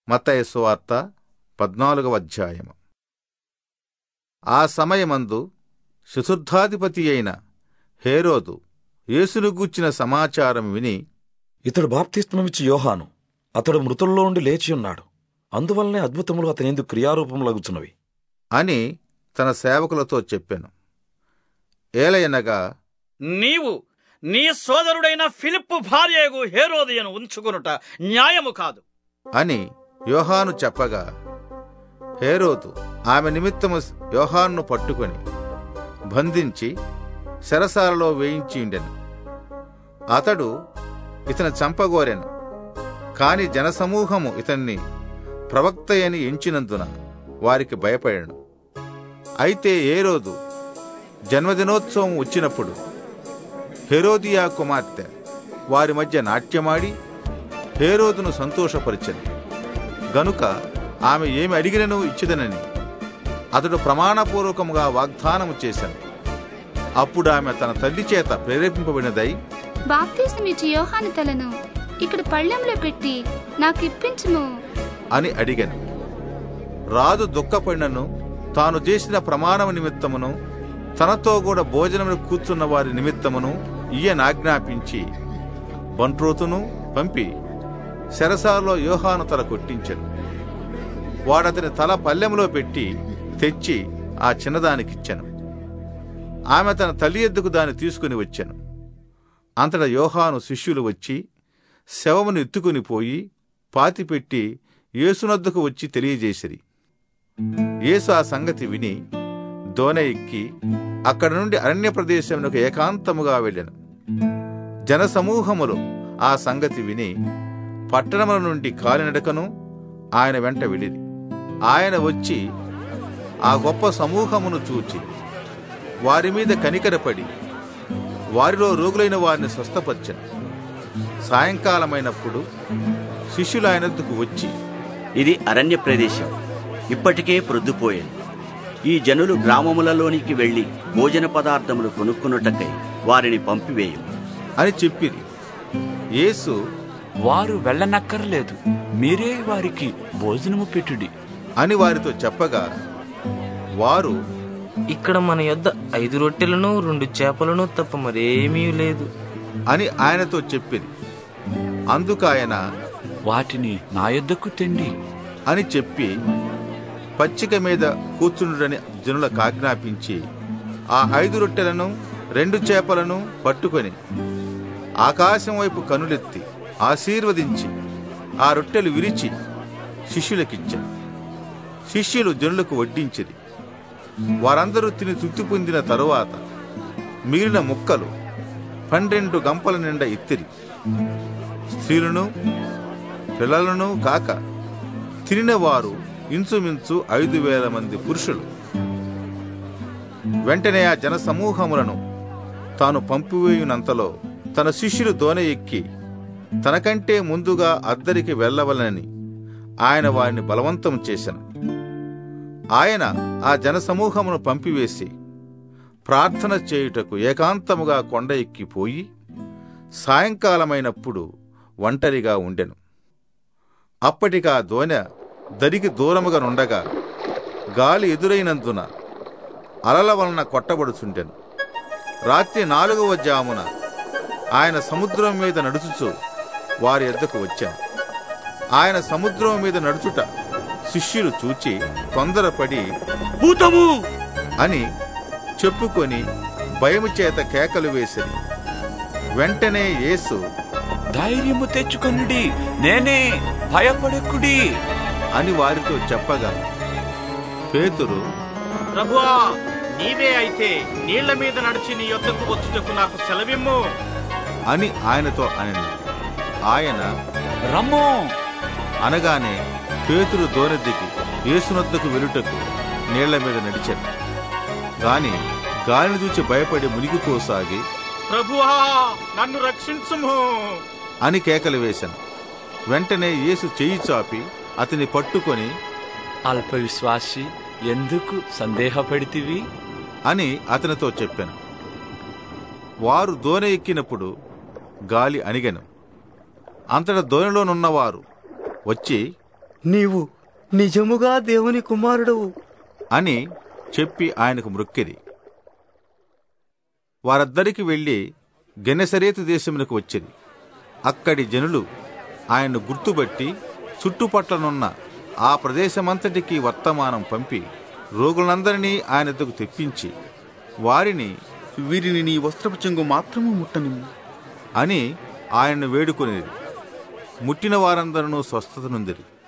మత్తయి సువార్త పద్నాలుగవ అధ్యాయము ఆ సమయమందు చతుర్థాధిపతి అయిన హేరోదు యేసును గూర్చిన సమాచారం విని ఇతడు బాప్తిస్మమిచ్చి యోహాను అతడు మృతుల్లో నుండి లేచి ఉన్నాడు అందువల్లనే అద్భుతములు అతని ఎందుకు క్రియారూపములగుచున్నవి అని తన సేవకులతో చెప్పెను ఏలయనగా నీవు నీ సోదరుడైన ఫిలిప్పు భార్యగు హేరోదియను ఉంచుకొనుట న్యాయము కాదు అని యోహాను చెప్పగా హేరోదు ఆమె నిమిత్తము యోహాన్ను పట్టుకొని బంధించి శరసాలలో వేయించి ఉండెను అతడు ఇతని చంపగోరెను కాని జనసమూహము ఇతన్ని ప్రవక్తయని ఎంచినందున వారికి భయపడాను అయితే ఏ రోజు జన్మదినోత్సవం వచ్చినప్పుడు హెరోదియా కుమార్తె వారి మధ్య నాట్యమాడి హేరోదును సంతోషపరిచెను గనుక ఆమె ఏమి అడిగినను ఇచ్చిదనని అతడు ప్రమాణపూర్వకముగా వాగ్దానము చేశాను అప్పుడు ఆమె తన తల్లి చేత ప్రేరేపింపబడినదై బాప్తీసమిచ్చి యోహాను తలను ఇక్కడ పళ్ళెంలో పెట్టి నాకు ఇప్పించుము అని అడిగాను రాజు దుఃఖపడినను తాను చేసిన ప్రమాణము నిమిత్తమును తనతో కూడా భోజనమును కూర్చున్న వారి నిమిత్తమును ఈయనాజ్ఞాపించి బంట్రోతును పంపి శరసాలలో యోహాను తల కొట్టించెను వాడతని తల పల్లెములో పెట్టి తెచ్చి ఆ చిన్నదానికిచ్చెను ఆమె తన తల్లి ఎద్దుకు దాన్ని తీసుకుని వచ్చాను అంతటా యోహాను శిష్యులు వచ్చి శవమును ఎత్తుకుని పోయి పాతిపెట్టి యేసునద్దకు వచ్చి తెలియజేసిరి యేసు ఆ సంగతి విని దోన ఎక్కి అక్కడ నుండి అరణ్య ప్రదేశమునకు ఏకాంతముగా వెళ్ళెను జనసమూహములు ఆ సంగతి విని పట్టణముల నుండి కాలినడకను ఆయన వెంట వెళ్ళిరి ఆయన వచ్చి ఆ గొప్ప సమూహమును చూచి వారి మీద కనికరపడి వారిలో రోగులైన వారిని స్వస్థపరచను సాయంకాలమైనప్పుడు శిష్యులు ఆయనద్దుకు వచ్చి ఇది అరణ్య ప్రదేశం ఇప్పటికే ప్రొద్దుపోయింది ఈ జనులు గ్రామములలోనికి వెళ్లి భోజన పదార్థములు కొనుక్కున్నటకై వారిని పంపివేయు అని చెప్పిరి యేసు వారు వెళ్ళనక్కర్లేదు మీరే వారికి భోజనము పెట్టుడి అని వారితో చెప్పగా వారు ఇక్కడ మన యొద్ద ఐదు రొట్టెలను రెండు చేపలను తప్ప మరేమీ లేదు అని ఆయనతో చెప్పిరి అందుకాయన వాటిని నా యొద్దకు తెండి అని చెప్పి పచ్చిక మీద కూర్చుండుడని జనులకు ఆజ్ఞాపించి ఆ ఐదు రొట్టెలను రెండు చేపలను పట్టుకొని ఆకాశం వైపు కనులెత్తి ఆశీర్వదించి ఆ రొట్టెలు విరిచి శిష్యులకిచ్చారు శిష్యులు జనులకు వడ్డించిరి వారందరూ తిని తృప్తి పొందిన తరువాత మిగిలిన ముక్కలు పన్నెండు గంపల నిండా ఎత్తిరి స్త్రీలను పిల్లలను కాక తినిన వారు ఇంచుమించు ఐదు వేల మంది పురుషులు వెంటనే ఆ జన సమూహములను తాను పంపివేయునంతలో తన శిష్యులు దోన ఎక్కి తనకంటే ముందుగా అద్దరికి వెళ్ళవలనని ఆయన వారిని బలవంతం చేశాను ఆయన ఆ జనసమూహమును పంపివేసి ప్రార్థన చేయుటకు ఏకాంతముగా కొండ ఎక్కిపోయి సాయంకాలమైనప్పుడు ఒంటరిగా ఉండెను అప్పటికా దోనె దరికి దూరముగా నుండగా గాలి ఎదురైనందున అలల వలన కొట్టబడుచుండెను రాత్రి నాలుగవ జామున ఆయన సముద్రం మీద నడుచుచు వారి ఎద్దకు వచ్చాను ఆయన సముద్రం మీద నడుచుట శిష్యులు చూచి తొందరపడి భూతము అని చెప్పుకొని భయము చేత కేకలు వేసిరి వెంటనే యేసు ధైర్యము తెచ్చుకొనుడి నేనే భయపడకుడి అని వారితో చెప్పగా పేతురు ప్రభువా నీవే అయితే నీళ్ల మీద నడిచి నీ యొద్దకు వచ్చుటకు నాకు సెలవిమ్ము అని ఆయనతో అనెను ఆయన రమ్ము అనగానే పేతురు దోనె దిగి యేసునొద్దకు వెలుటకు నీళ్ల మీద నడిచాను గాని గాలిని చూచి భయపడి మునిగిపోసాగి ప్రభువా నన్ను రక్షించుము అని కేకలు వేశాను వెంటనే యేసు చెయ్యి చాపి అతని పట్టుకొని అల్ప విశ్వాసి ఎందుకు సందేహపడితివి అని అతనితో చెప్పాను వారు దోనె ఎక్కినప్పుడు గాలి అణిగెను అంతటా దోణిలోనున్నవారు వచ్చి నీవు నిజముగా దేవుని కుమారుడవు అని చెప్పి ఆయనకు మ్రొక్కిరి వారద్దరికి వెళ్ళి గెనెసరేతు దేశమునకు వచ్చిరి అక్కడి జనులు ఆయన్ను గుర్తుబట్టి చుట్టుపట్లనున్న ఆ ప్రదేశమంతటికి వర్తమానం పంపి రోగులందరినీ ఆయనకు తెప్పించి వారిని వీరిని నీ వస్త్రపు చెంగు మాత్రము ముట్టనిమ్ము అని ఆయన్ను వేడుకొనిది ముట్టిన వారందరూ స్వస్థత నొందిరి